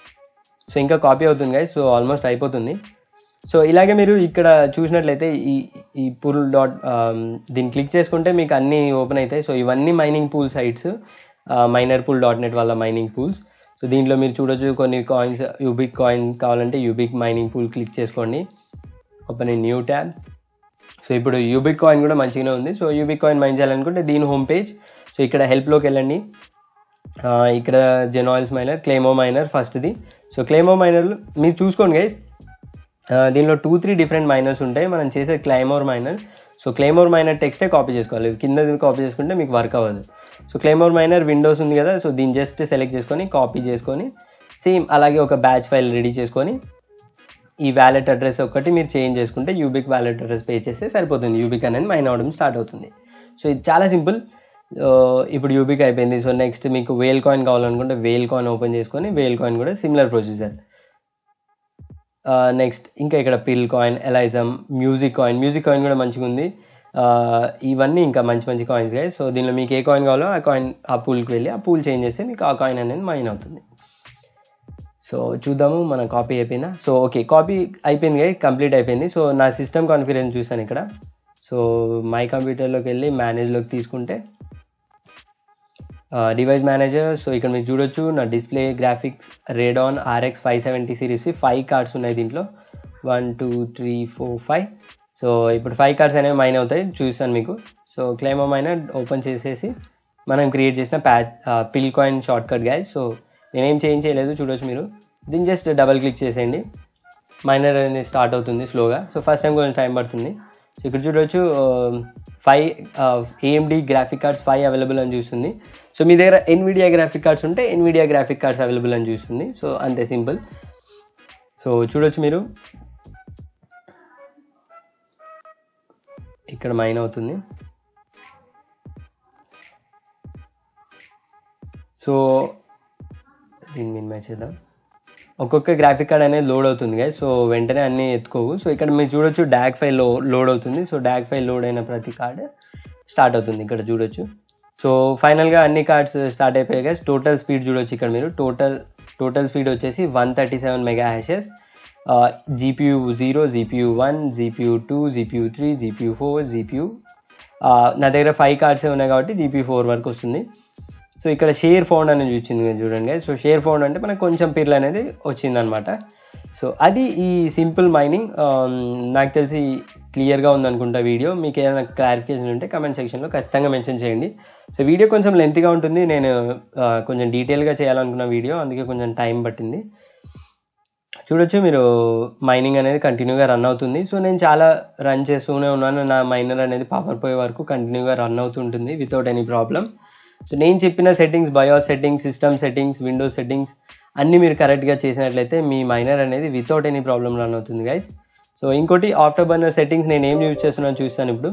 సో ఇంకా కాపీ అవుతుంది గైస్ సో ఆల్మోస్ట్ అయిపోతుంది సో ఇలాగే మీరు ఇక్కడ చూసినట్లయితే ఈ ఈ పూల్ డాట్ దీన్ని క్లిక్ చేసుకుంటే మీకు అన్నీ ఓపెన్ అవుతాయి సో ఇవన్నీ mining pool sites miner pool dot net వాళ్ళ మైనింగ్ పూల్స్ సో దీంట్లో మీరు చూడొచ్చు కొన్ని కాయిన్స్ యూబిక్ కాయిన్ కావాలంటే యూబిక్ మైనింగ్ పూల్ క్లిక్ చేసుకోండి open in new tab so ఇప్పుడు యూబిక్ కాయిన్ కూడా మంచిగానే ఉంది సో యూబిక్ కాయిన్ మైన్ చేయాలనుకుంటే దీని హోమ్ పేజ్ సో ఇక్కడ హెల్ప్లోకి వెళ్ళండి ఆ, ఇక్కడ జెనాయిల్స్ మైనర్ క్లెయిమో మైనర్ ఫస్ట్ది సో క్లెయిమో మైనర్ మీరు చూసుకోండి గైస్ దీనిలో టూ త్రీ డిఫరెంట్ మైనర్స్ ఉంటాయి మనం చేసే Claymore miner so Claymore miner టెక్స్టే కాపీ చేసుకోవాలి కింద కాపీ చేసుకుంటే మీకు వర్క్ అవ్వదు సో క్లైమోర్ మైనర్ విండోస్ ఉంది కదా సో దీన్ని జస్ట్ సెలెక్ట్ చేసుకొని కాపీ చేసుకొని సేమ్ అలాగే ఒక బ్యాచ్ ఫైల్ రెడీ చేసుకొని ఈ వ్యాలెట్ అడ్రస్ ఒకటి మీరు చేంజ్ చేసుకుంటే యూబిక్ వ్యాలెట్ అడ్రస్ పే చేస్తే సరిపోతుంది యూబిక్ అనేది మైన్ అవడం స్టార్ట్ అవుతుంది సో ఇది చాలా సింపుల్ ఇప్పుడు యూబిక్ అయిపోయింది సో నెక్స్ట్ మీకు వేల్ కాయిన్ కావాలనుకుంటే వేల్ కాయిన్ ఓపెన్ చేసుకొని వేల్ కాయిన్ కూడా సిమిలర్ ప్రొసీజర్ నెక్స్ట్ ఇంకా ఇక్కడ Pirl coin Ellaism music coin music coin కూడా మంచిగా ఉంది ఆ, ఇవన్నీ ఇంకా మంచి మంచి కాయిన్స్ గా సో దీనిలో మీకు ఏ కాయిన్ కావాలో ఆ కాయిన్ ఆ పూల్కి వెళ్ళి ఆ పూల్ చేంజ్ చేస్తే మీకు ఆ కాయిన్ అనేది మైన్ అవుతుంది సో చూద్దాము మన కాపీ అయిపోయిందా సో ఓకే కాపీ అయిపోయింది కదా కంప్లీట్ అయిపోయింది సో నా సిస్టమ్ కాన్ఫిగరేషన్ చూసాను ఇక్కడ సో మై కంప్యూటర్లోకి వెళ్ళి మేనేజ్లోకి తీసుకుంటే డివైస్ మేనేజర్ సో ఇక్కడ మీరు చూడొచ్చు నా display graphics Radeon RX five seventy series five cards ఉన్నాయి దీంట్లో one two three four five so ఇప్పుడు ఫైవ్ కార్డ్స్ అనేవి మైన్ అవుతాయి చూసాను మీకు సో క్లైమో మైనర్ ఓపెన్ చేసేసి మనం క్రియేట్ చేసిన patch Pirl coin short cut guys so నేనేం చేంజ్ చేయలేదు చూడొచ్చు మీరు దీన్ని జస్ట్ డబల్ క్లిక్ చేసేయండి మైనర్ అనేది స్టార్ట్ అవుతుంది స్లోగా సో ఫస్ట్ టైం కొంచెం టైం పడుతుంది సో ఇక్కడ చూడొచ్చు five AMD graphic cards five available అని చూస్తుంది సో మీ దగ్గర ఎన్విడియా గ్రాఫిక్ కార్డ్స్ ఉంటే ఎన్విడియా గ్రాఫిక్ కార్డ్స్ అవైలబుల్ అని చూస్తుంది సో అంతే సింపుల్ సో చూడొచ్చు మీరు ఇక్కడ మైన్ అవుతుంది సో దీన్ని మినిమైజ్ చేద్దాం ఒక్కొక్క గ్రాఫిక్ కార్డ్ అనేది లోడ్ అవుతుంది కదా సో వెంటనే అన్నీ ఎత్తుకోవు సో ఇక్కడ మీరు చూడొచ్చు డాక్ ఫైల్ లో లోడ్ అవుతుంది సో డాక్ ఫైల్ లోడ్ అయిన ప్రతి కార్డ్ స్టార్ట్ అవుతుంది ఇక్కడ చూడొచ్చు సో ఫైనల్గా అన్ని కార్డ్స్ స్టార్ట్ అయిపోయాయి కదా టోటల్ స్పీడ్ చూడొచ్చు ఇక్కడ మీరు టోటల్ టోటల్ స్పీడ్ వచ్చేసి one thirty seven mega hashes GPU zero GPU one GPU two GPU three GPU four GPU నా దగ్గర ఫైవ్ కార్డ్స్ ఉన్నాయి కాబట్టి జీపీ ఫోర్ వరకు వస్తుంది సో ఇక్కడ షేర్ ఫౌండ్ అనేది వచ్చింది కదా చూడండి సో షేర్ ఫౌండ్ అంటే మనకు కొంచెం పిర్లు అనేది వచ్చిందనమాట సో అది ఈ సింపుల్ మైనింగ్ నాకు తెలిసి క్లియర్గా ఉందనుకుంటా వీడియో మీకు ఏదైనా క్లారిఫికేషన్ ఉంటే కమెంట్ సెక్షన్లో ఖచ్చితంగా మెన్షన్ చేయండి సో వీడియో కొంచెం లెంత్గా ఉంటుంది నేను ఆ, కొంచెం డీటెయిల్గా చేయాలనుకున్న వీడియో అందుకే కొంచెం టైం పట్టింది చూడొచ్చు మీరు మైనింగ్ అనేది కంటిన్యూగా రన్ అవుతుంది సో నేను చాలా రన్ చేస్తూనే ఉన్నాను నా మైనర్ అనేది పవర్ పోయే వరకు కంటిన్యూగా రన్ అవుతుంటుంది వితౌట్ ఎనీ ప్రాబ్లం సో నేను చెప్పిన settings BIOS settings system settings Windows settings అన్నీ మీరు కరెక్ట్గా చేసినట్లయితే మీ మైనర్ అనేది వితౌట్ ఎనీ ప్రాబ్లం రన్ అవుతుంది గైస్ సో ఇంకోటి ఆఫ్టర్ బర్నర్ సెట్టింగ్స్ నేను ఏం యూజ్ చేస్తున్నాను చూస్తాను ఇప్పుడు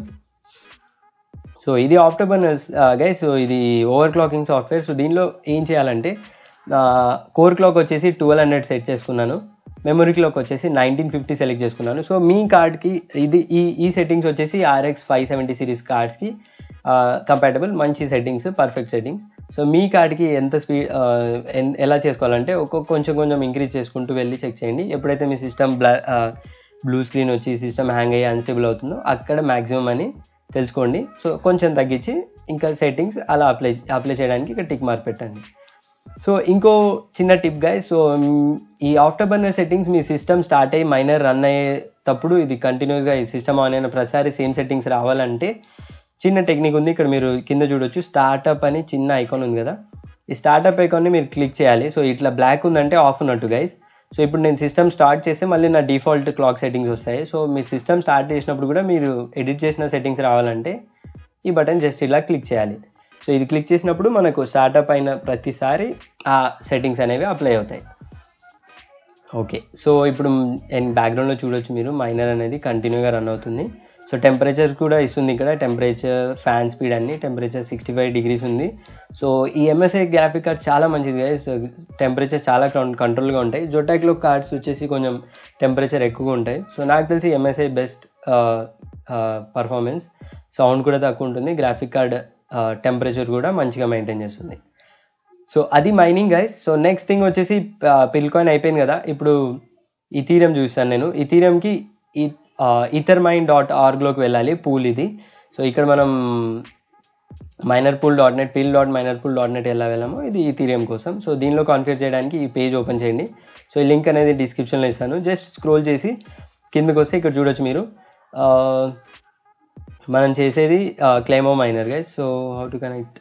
సో ఇది ఆఫ్టర్ బర్నర్స్ గైస్ సో ఇది ఓవర్ క్లాకింగ్ సాఫ్ట్వేర్ సో దీనిలో ఏం చేయాలంటే కోర్ క్లాక్ వచ్చేసి ట్వెల్వ్ హండ్రెడ్ సెట్ చేసుకున్నాను మెమరీ క్లాక్ వచ్చేసి నైన్టీన్ ఫిఫ్టీ సెలెక్ట్ చేసుకున్నాను సో మీ కార్డ్కి ఇది ఈ ఈ సెట్టింగ్స్ వచ్చేసి ఆర్ఎక్స్ ఫైవ్ సెవెంటీ సిరీస్ కార్డ్స్కి కంపాటబుల్ మంచి సెట్టింగ్స్ పర్ఫెక్ట్ సెట్టింగ్స్ సో మీ కార్డ్కి ఎంత స్పీడ్ ఎలా చేసుకోవాలంటే ఒక్కొక్క కొంచెం కొంచెం ఇంక్రీజ్ చేసుకుంటూ వెళ్ళి చెక్ చేయండి ఎప్పుడైతే మీ సిస్టమ్ బ్లా బ్లూ స్క్రీన్ వచ్చి సిస్టమ్ హ్యాంగ్ అయ్యి అన్స్టేబుల్ అవుతుందో అక్కడ మ్యాక్సిమం అని తెలుసుకోండి సో కొంచెం తగ్గించి ఇంకా సెట్టింగ్స్ అలా అప్లై అప్లై చేయడానికి ఇక్కడ టిక్ మార్క్ పెట్టండి సో ఇంకో చిన్న టిప్ గాయ సో ఈ ఆఫ్టర్ బర్నర్ సెట్టింగ్స్ మీ సిస్టమ్ స్టార్ట్ అయ్యి మైనర్ రన్ అయ్యేటప్పుడు ఇది కంటిన్యూస్గా ఈ సిస్టమ్ ఆన్ అయిన ప్రతిసారి సేమ్ సెట్టింగ్స్ రావాలంటే చిన్న టెక్నిక్ ఉంది ఇక్కడ మీరు కింద చూడొచ్చు స్టార్టప్ అని చిన్న ఐకాన్ ఉంది కదా ఈ స్టార్టప్ ఐకాన్ని మీరు క్లిక్ చేయాలి సో ఇట్లా బ్లాక్ ఉందంటే ఆఫ్ ఉన్నట్టు గైస్ సో ఇప్పుడు నేను సిస్టమ్ స్టార్ట్ చేస్తే మళ్ళీ నా డిఫాల్ట్ క్లాక్ సెట్టింగ్స్ వస్తాయి సో మీ సిస్టమ్ స్టార్ట్ చేసినప్పుడు కూడా మీరు ఎడిట్ చేసిన సెట్టింగ్స్ రావాలంటే ఈ బటన్ జస్ట్ ఇలా క్లిక్ చేయాలి సో ఇది క్లిక్ చేసినప్పుడు మనకు స్టార్టప్ అయిన ప్రతిసారి ఆ సెట్టింగ్స్ అనేవి అప్లై అవుతాయి ఓకే సో ఇప్పుడు బ్యాక్గ్రౌండ్లో చూడొచ్చు మీరు మైనర్ అనేది కంటిన్యూగా రన్ అవుతుంది సో టెంపరేచర్ కూడా ఇస్తుంది ఇక్కడ టెంపరేచర్ ఫ్యాన్ స్పీడ్ అన్ని టెంపరేచర్ సిక్స్టీ ఫైవ్ డిగ్రీస్ ఉంది సో ఈ ఎంఎస్ఐ గ్రాఫిక్ కార్డ్ చాలా మంచిది కదా సో టెంపరేచర్ చాలా కంట్రోల్గా ఉంటాయి జొటాక్లో కార్డ్స్ వచ్చేసి కొంచెం టెంపరేచర్ ఎక్కువగా ఉంటాయి సో నాకు తెలిసి ఎంఎస్ఐ బెస్ట్ పర్ఫార్మెన్స్ సౌండ్ కూడా తక్కువ ఉంటుంది గ్రాఫిక్ కార్డ్ టెంపరేచర్ కూడా మంచిగా మెయింటైన్ చేస్తుంది సో అది mining guys so next thing వచ్చేసి పిల్ కాయిన్ అయిపోయింది కదా ఇప్పుడు ఇథీరియం చూస్తాను నేను ఇథీరియంకి ఇథర్ మైన్ డాట్ ఆర్గ్లోకి వెళ్ళాలి పూల్ ఇది సో ఇక్కడ మనం miner pool dot net Pirl dot miner pool dot net ఎలా వెళ్ళామో ఇది ఇథీరియం కోసం సో దీనిలో కాన్ఫిగర్ చేయడానికి ఈ పేజ్ ఓపెన్ చేయండి సో ఈ లింక్ అనేది డిస్క్రిప్షన్లో ఇస్తాను జస్ట్ స్క్రోల్ చేసి కిందకు వస్తే ఇక్కడ చూడొచ్చు మీరు మనం చేసేది Claymore miner guys so how to connect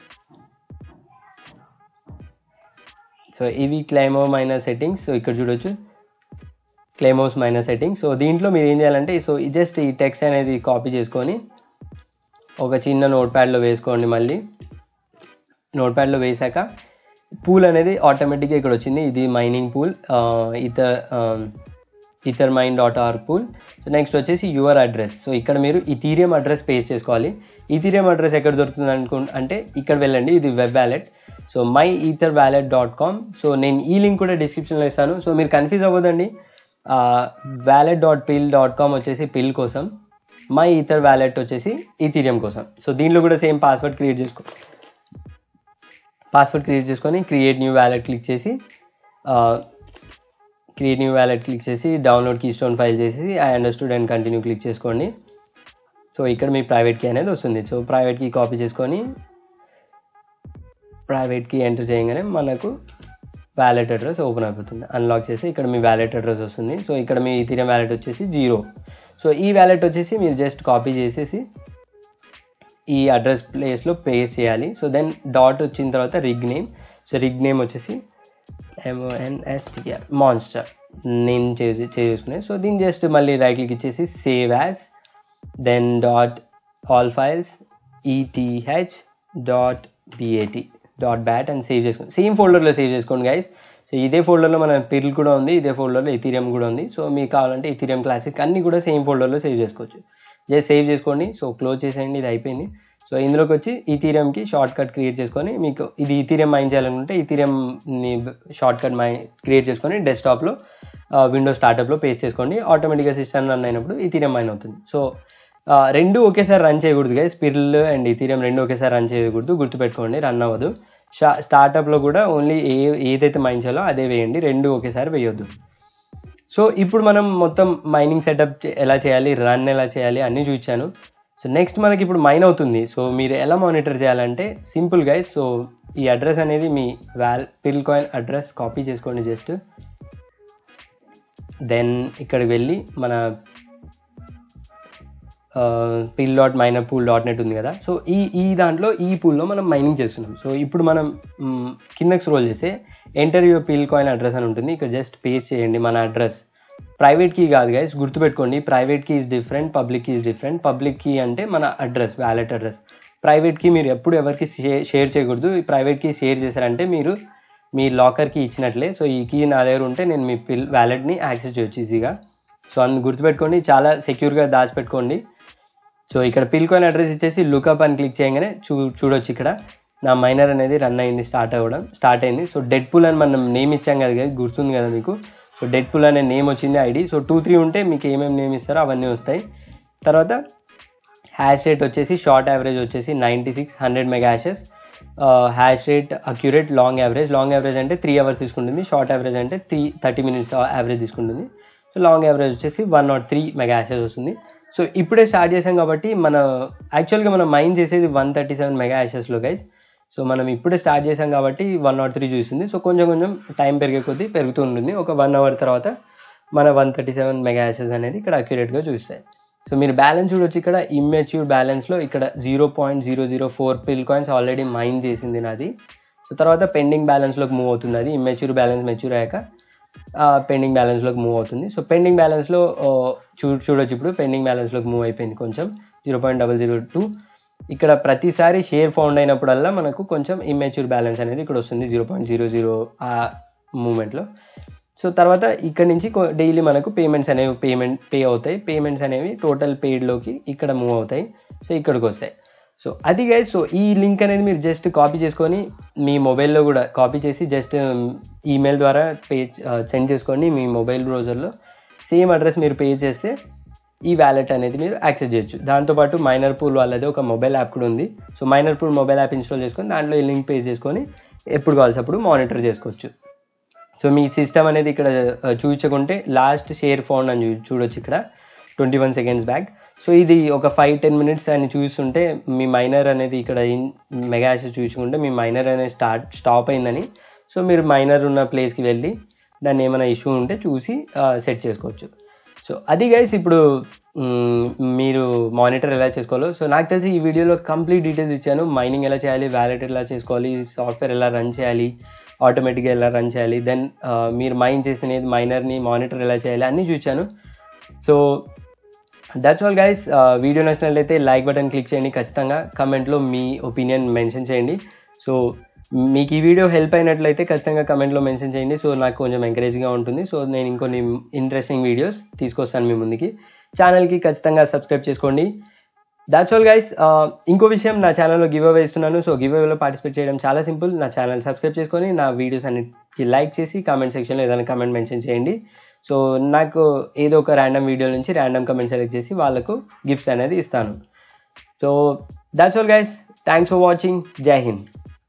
so ఇవి క్లైమో మైనర్ సెట్టింగ్స్ సో ఇక్కడ చూడొచ్చు క్లైమోస్ మైనర్ సెట్టింగ్స్ సో దీంట్లో మీరు ఏం చేయాలంటే సో జస్ట్ ఈ టెక్స్ట్ అనేది కాపీ చేసుకొని ఒక చిన్న నోట్ ప్యాడ్లో వేసుకోండి మళ్ళీ నోట్ ప్యాడ్లో వేసాక పూల్ అనేది ఆటోమేటిక్గా ఇక్కడ వచ్చింది ఇది mining pool ether ether mine dot or pool so next వచ్చేసి యువర్ అడ్రస్ సో ఇక్కడ మీరు ఇథీరియం అడ్రస్ పేస్ట్ చేసుకోవాలి ఇథీరియం అడ్రస్ ఎక్కడ దొరుకుతుంది అనుకు అంటే ఇక్కడ వెళ్ళండి ఇది web wallet so my ether wallet dot com so నేను ఈ లింక్ కూడా డిస్క్రిప్షన్లో ఇస్తాను సో మీరు కన్ఫ్యూజ్ అవ్వదండి wallet dot Pirl dot com వచ్చేసి పిల్ కోసం మై ఈథర్ వ్యాలెట్ వచ్చేసి ఈథీరియం కోసం సో దీనిలో కూడా సేమ్ పాస్వర్డ్ క్రియేట్ చేసుకో పాస్వర్డ్ క్రియేట్ చేసుకొని క్రియేట్ న్యూ వ్యాలెట్ క్లిక్ చేసి క్రియేట్ న్యూ వ్యాలెట్ క్లిక్ చేసి డౌన్లోడ్ కీ స్టోన్ ఫైల్ చేసి I understood and continue click చేసుకోండి సో ఇక్కడ మీ ప్రైవేట్ కీ అనేది వస్తుంది సో ప్రైవేట్ కీ కాపీ చేసుకొని ప్రైవేట్ కీ ఎంటర్ చేయగానే మనకు వ్యాలెట్ అడ్రస్ ఓపెన్ అయిపోతుంది అన్లాక్ చేసి ఇక్కడ మీ వ్యాలెట్ అడ్రస్ వస్తుంది సో ఇక్కడ మీ ఇథీరియం వ్యాలెట్ వచ్చేసి జీరో సో ఈ వ్యాలెట్ వచ్చేసి మీరు జస్ట్ కాపీ చేసేసి ఈ అడ్రస్ ప్లేస్లో పేస్ట్ చేయాలి సో దెన్ డాట్ వచ్చిన తర్వాత rig name so rig name వచ్చేసి ఎంఓఎన్ఎస్టిఆర్ మాన్స్టర్ నేను చేసి చేసుకునే సో దీన్ని జస్ట్ మళ్ళీ రైట్ క్లిక్ ఇచ్చేసి save as then dot all files ETH dot BAT dot bat అని సేవ్ చేసుకోండి సేమ్ ఫోల్డర్లో సేవ్ చేసుకోండి గైస్ సో ఇదే ఫోల్డర్లో మన పిర్ల్ కూడా ఉంది ఇదే ఫోల్డర్లో ఇథీరియం కూడా ఉంది సో మీకు కావాలంటే ఇథీరియం క్లాసిక్ అన్ని కూడా సేమ్ ఫోల్డర్లో సేవ్ చేసుకోవచ్చు జస్ట్ సేవ్ చేసుకోండి సో క్లోజ్ చేసేయండి ఇది అయిపోయింది సో ఇందులోకి వచ్చి ఈథీరియంకి షార్ట్ కట్ క్రియేట్ చేసుకొని మీకు ఇది ఈథీరియం మైన్ చేయాలనుకుంటే ఈథీరియంని షార్ట్ కట్ మైన్ క్రియేట్ చేసుకొని డెస్క్టాప్లో విండో స్టార్టప్లో పేస్ట్ చేసుకోండి ఆటోమేటిక్గా సిస్టమ్ రన్ అయినప్పుడు ఈథీరియం మైన్ అవుతుంది సో రెండు ఒకేసారి రన్ చేయకూడదు గైస్ స్పిరిల్ అండ్ ఈథీరియం రెండు ఒకేసారి రన్ చేయకూడదు గుర్తుపెట్టుకోండి రన్ అవ్వదు షా స్టార్టప్లో కూడా ఓన్లీ ఏ ఏదైతే మైన్ చేయాలో అదే వేయండి రెండు ఒకేసారి వేయొద్దు సో ఇప్పుడు మనం మొత్తం మైనింగ్ సెటప్ ఎలా చేయాలి రన్ ఎలా చేయాలి అన్నీ చూపించాను సో నెక్స్ట్ మనకి ఇప్పుడు మైన్ అవుతుంది సో మీరు ఎలా మానిటర్ చేయాలంటే సింపుల్ గైస్ సో ఈ అడ్రస్ అనేది మీ wall Pirl coin address copy చేసుకోండి జస్ట్ దెన్ ఇక్కడికి వెళ్ళి మన Pirl dot miner pool dot net ఉంది కదా సో ఈ ఈ దాంట్లో ఈ పూల్లో మనం మైనింగ్ చేస్తున్నాం సో ఇప్పుడు మనం కిందకి స్క్రోల్ చేస్తే enter your Pirl coin address అని ఉంటుంది ఇక్కడ జస్ట్ పేస్ట్ చేయండి మన అడ్రస్ ప్రైవేట్ కీ కాదు గైస్ గుర్తుపెట్టుకోండి private key is different public key is different public key అంటే మన address wallet address private key మీరు ఎప్పుడు ఎవరికి షేర్ చేయకూడదు ప్రైవేట్ కీ షేర్ చేశారంటే మీరు మీ లాకర్కి ఇచ్చినట్లే సో ఈ కీ నా దగ్గర ఉంటే నేను మీ పిల్ వ్యాలెట్ని యాక్సెస్ చేయొచ్చు ఈజీగా సో అందు గుర్తుపెట్టుకోండి చాలా సెక్యూర్గా దాచిపెట్టుకోండి సో ఇక్కడ పిల్ కాయిన్ అడ్రస్ ఇచ్చేసి లుకప్ అని క్లిక్ చేయగానే చూ చూడొచ్చు ఇక్కడ నా మైనర్ అనేది రన్ అయింది స్టార్ట్ అవ్వడం స్టార్ట్ అయింది సో డెడ్ పుల్ అని మనం నేమ్ ఇచ్చాం కదా guys, గుర్తుంది కదా మీకు సో డెడ్ పుల్ అనే నేమ్ వచ్చింది ఐడి సో టూ త్రీ ఉంటే మీకు ఏమేమి నేమ్ ఇస్తారో అవన్నీ వస్తాయి తర్వాత హ్యాష్ రేట్ వచ్చేసి షార్ట్ యావరేజ్ వచ్చేసి ninety six hundred mega hashes hash rate accurate long average long average అంటే త్రీ అవర్స్ తీసుకుంటుంది షార్ట్ యావరేజ్ అంటే త్రీ థర్టీ మినిట్స్ యావరేజ్ తీసుకుంటుంది సో లాంగ్ యావరేజ్ వచ్చేసి one not three mega hashes వస్తుంది so ఇప్పుడే start చేసాం కాబట్టి మన యాక్చువల్గా మనం మైండ్ చేసేది వన్ థర్టీ సెవెన్ మెగా హ్యాషెస్లో గైస్ సో మనం ఇప్పుడే స్టార్ట్ చేసాం కాబట్టి వన్ నాట్ త్రీ చూస్తుంది సో కొంచెం కొంచెం టైం పెరిగే కొద్దీ పెరుగుతూ ఉంటుంది ఒక వన్ అవర్ తర్వాత మన one thirty seven mega hashes అనేది ఇక్కడ అక్యురేట్గా చూస్తాయి సో మీరు బ్యాలెన్స్ చూడొచ్చు ఇక్కడ ఇమ్మెచ్యూర్ బ్యాలెన్స్లో ఇక్కడ zero point zero zero four Pirl coins already mine చేసింది నాది సో తర్వాత పెండింగ్ బ్యాలెన్స్లోకి మూవ్ అవుతుంది అది ఇమ్మెచ్యూర్ బ్యాలెన్స్ మెచ్యూర్ అయ్యాక పెండింగ్ బ్యాలెన్స్లోకి మూవ్ అవుతుంది సో పెండింగ్ బ్యాలెన్స్లో చూ చూడొచ్చు ఇప్పుడు పెండింగ్ బ్యాలెన్స్లోకి మూవ్ అయిపోయింది కొంచెం zero point double zero two ఇక్కడ ప్రతిసారి షేర్ ఫౌండ్ అయినప్పుడల్లా మనకు కొంచెం ఇమ్మెచ్యూర్ బ్యాలెన్స్ అనేది ఇక్కడ వస్తుంది జీరో పాయింట్ జీరో జీరో ఆ మూమెంట్లో సో తర్వాత ఇక్కడ నుంచి డైలీ మనకు పేమెంట్స్ అనేవి పేమెంట్ పే అవుతాయి పేమెంట్స్ అనేవి టోటల్ పెయిడ్లోకి ఇక్కడ మూవ్ అవుతాయి సో ఇక్కడికి వస్తాయి సో అది గైస్ సో ఈ లింక్ అనేది మీరు జస్ట్ కాపీ చేసుకొని మీ మొబైల్లో కూడా కాపీ చేసి జస్ట్ ఈమెయిల్ ద్వారా పే సెండ్ చేసుకొని మీ మొబైల్ బ్రౌజర్లో సేమ్ అడ్రస్ మీరు పే చేస్తే ఈ వ్యాలెట్ అనేది మీరు యాక్సెస్ చేయొచ్చు దాంతోపాటు మైనర్ పూల్ వాళ్ళది ఒక మొబైల్ యాప్ కూడా ఉంది so miner pool mobile app install చేసుకొని దాంట్లో ఈ లింక్ పే చేసుకొని ఎప్పుడు కావాల్సినప్పుడు మానిటర్ చేసుకోవచ్చు సో మీ సిస్టమ్ అనేది ఇక్కడ ఆ, చూపించకుంటే లాస్ట్ షేర్ ఫౌండ్ అని చూ- చూడొచ్చు ఇక్కడ twenty one seconds back so ఇది ఒక ఫైవ్ టెన్ మినిట్స్ అని చూస్తుంటే మీ మైనర్ అనేది ఇక్కడ మెగా యాక్సెస్ చూసుకుంటే మీ మైనర్ అనేది స్టార్ట్ స్టాప్ అయిందని సో మీరు మైనర్ ఉన్న ప్లేస్కి వెళ్ళి దాన్ని ఏమైనా ఇష్యూ ఉంటే చూసి సెట్ చేసుకోవచ్చు సో అది గైస్ ఇప్పుడు మ్, మీరు మానిటర్ ఎలా చేసుకోవాలో సో నాకు తెలిసి ఈ వీడియోలో కంప్లీట్ డీటెయిల్స్ ఇచ్చాను మైనింగ్ ఎలా చేయాలి వ్యాలెట్ ఎలా చేసుకోవాలి సాఫ్ట్వేర్ ఎలా రన్ చేయాలి ఆటోమేటిక్గా ఎలా రన్ చేయాలి దెన్ మీరు మైన్ చేసినది మైనర్ని మానిటర్ ఎలా చేయాలి అన్నీ చూచాను so that's all guys video నచ్చినట్లయితే లైక్ బటన్ క్లిక్ చేయండి ఖచ్చితంగా కమెంట్లో మీ ఒపీనియన్ మెన్షన్ చేయండి సో మీకు ఈ వీడియో హెల్ప్ అయినట్లయితే ఖచ్చితంగా కమెంట్లో మెన్షన్ చేయండి సో నాకు కొంచెం ఎంకరేజ్గా ఉంటుంది సో నేను ఇంకొన్ని ఇంట్రెస్టింగ్ వీడియోస్ తీసుకొస్తాను మీ ముందుకి ఛానల్కి ఖచ్చితంగా సబ్స్క్రైబ్ చేసుకోండి దాట్స్ ఆల్ గైస్ ఇంకో విషయం నా ఛానల్లో గివ్ అవే ఇస్తున్నాను సో గివ్ అవేలో పార్టిసిపేట్ చేయడం చాలా సింపుల్ నా ఛానల్ సబ్స్క్రైబ్ చేసుకొని నా వీడియోస్ అన్నిటికి లైక్ చేసి కామెంట్ సెక్షన్లో ఏదైనా కమెంట్ మెన్షన్ చేయండి సో నాకు ఏదో ఒక ర్యాండమ్ వీడియో నుంచి ర్యాండమ్ కమెంట్ సెలెక్ట్ చేసి వాళ్ళకు గిఫ్ట్స్ అనేది ఇస్తాను so that's all guys thanks for watching జై హింద్